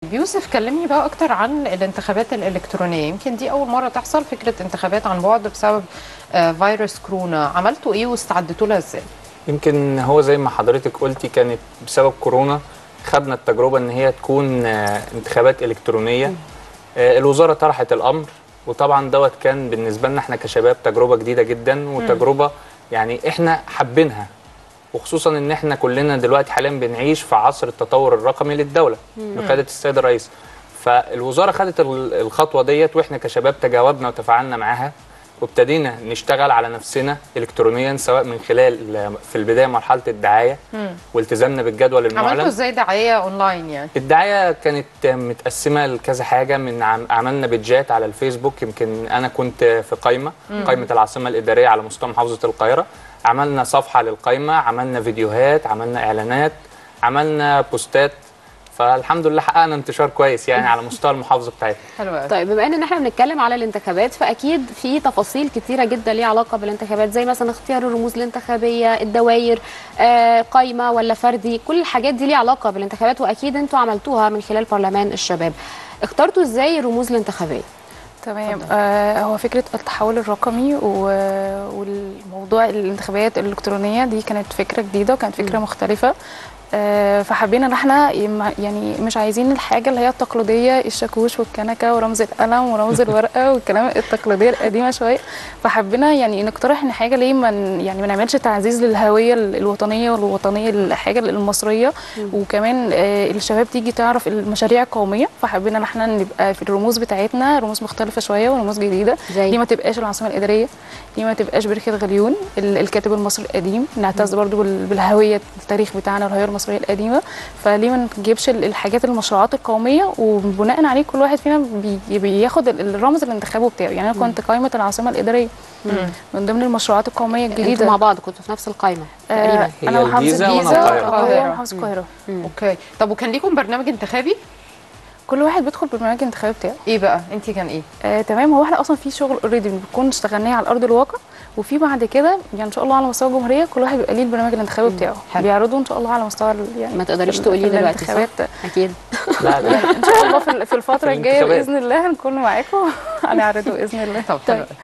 يوسف كلمني بقى اكتر عن الانتخابات الالكترونيه يمكن دي اول مره تحصل فكره انتخابات عن بعد بسبب آه، فيروس كورونا عملتوا ايه واستعدتوا لها ازاي يمكن هو زي ما حضرتك قلتي كانت بسبب كورونا خدنا التجربة ان هي تكون آه، انتخابات الكترونية آه، الوزارة طرحت الامر وطبعا دوت كان بالنسبة لنا احنا كشباب تجربة جديدة جدا وتجربة يعني احنا حابينها وخصوصا ان احنا كلنا دلوقتي حاليا بنعيش في عصر التطور الرقمي للدولة بقيادة السيد الرئيس فالوزارة خدت ال- الخطوة ديت واحنا كشباب تجاوبنا وتفاعلنا معاها وابتدينا نشتغل على نفسنا الكترونيا سواء من خلال آه، في البدايه مرحله الدعايه والتزامنا بالجدول عملتوا المعلن ازاي دعايه اونلاين يعني الدعايه كانت متقسمه لكذا حاجه من عم عملنا بيدجات على الفيسبوك يمكن انا كنت في قائمه قائمه العاصمه الاداريه على مستوى محافظه القاهره عملنا صفحه للقائمه عملنا فيديوهات عملنا اعلانات عملنا بوستات فالحمد لله حققنا انتشار كويس يعني على مستوى المحافظه بتاعتنا حلو قوي طيب بما ان احنا بنتكلم على الانتخابات فاكيد في تفاصيل كتيره جدا ليها علاقه بالانتخابات زي مثلا اختيار الرموز الانتخابيه الدوائر آه، قايمه ولا فردي كل الحاجات دي ليها علاقه بالانتخابات واكيد انتوا عملتوها من خلال برلمان الشباب اخترتوا ازاي الرموز الانتخابيه تمام آه هو فكرة التحول الرقمي و- والموضوع الانتخابات الإلكترونية دي كانت فكرة جديدة وكانت فكرة مختلفة آه فحبينا ان احنا يم- يعني مش عايزين الحاجة اللي هي التقليدية الشاكوش والكنكة ورمز القلم ورمز الورقة والكلام التقليدية القديمة شوية فحبينا يعني نقترح ان حاجة ليه ما ن- يعني ما نعملش تعزيز للهوية ال- الوطنية والوطنية الحاجة المصرية وكمان آه الشباب تيجي تعرف المشاريع القومية فحبينا ان احنا نبقى في الرموز بتاعتنا رموز مختلفة شوية ورموز جديدة زي؟ دي ما تبقاش العاصمة الإدارية دي ما تبقاش بركة غليون ال- الكاتب المصري القديم نعتز برضو بال- بالهوية التاريخ بتاعنا والهوية المصرية القديمة فليه ما نجيبش ال- الحاجات المشروعات القومية وبناء عليه كل واحد فينا بي- بياخد ال- الرمز الانتخابي بتاعه يعني أنا كنت قائمة العاصمة الإدارية من ضمن المشروعات القومية انتوا الجديدة مع بعض كنتوا في نفس القايمه آه، تقريبا هي أنا محافظة الجيزة وأنا الجيزة القاهرة. وهو محافظة القاهرة اوكي طب وكان ليكم برنامج انتخابي كل واحد بيدخل بالبرنامج الانتخابي بتاعه ايه بقى انت كان ايه آه تمام هو احنا اصلا في شغل اوريدي بنكون اشتغلناه على ارض الواقع وفي بعد كده يعني ان شاء الله على مستوى الجمهوريه كل واحد بيبقى ليه البرنامج الانتخابي بتاعه حلو. بيعرضوا ان شاء الله على مستوى ال- يعني ما تقدريش ال- تقولي في دلوقتي صح؟ الانتخابات اكيد لا لا ان شاء الله في ال- في الفتره في الجايه الانتخابات. باذن الله هنكون معاكم هنعرضه باذن الله طب حلو